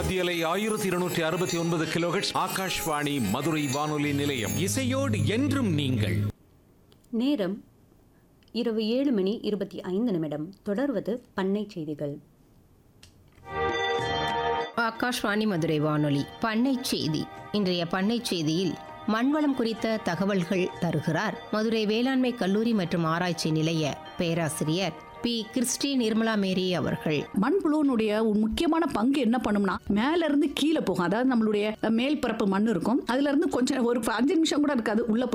மத்தியலை ஆயிரத்தி இருநூற்றி அறுபத்தி ஒன்பது கிலோஹெட்ஸ் ஆகாஷ்வாணி மதுரை வானொலி நிலையம் இசையோடு என்றும் நீங்கள் நேரம் இரவு ஏழு மணி இருபத்தி ஐந்து நிமிடம் தொடர்வது பண்ணை செய்திகள் ஆகாஷ்வாணி மதுரை வானொலி பண்ணை செய்தி இன்றைய பண்ணை செய்தியில் மண்வளம் குறித்த தகவல்கள் தருகிறார் மதுரை வேளாண்மை கல்லூரி மற்றும் ஆராய்ச்சி நிலைய பேராசிரியர் பி கிறிஸ்டி நிர்மலா மேரி அவர்கள் மண்புழுனுடைய ஒரு முக்கியமான பங்கு என்ன பண்ணும்னா மேல இருந்து கீழே போகும் அதாவது நம்மளுடைய மேல் பரப்பு மண் இருக்கும் அதுல இருந்து கொஞ்சம் ஒரு அஞ்சு நிமிஷம் கூட இருக்காது உள்ள போய்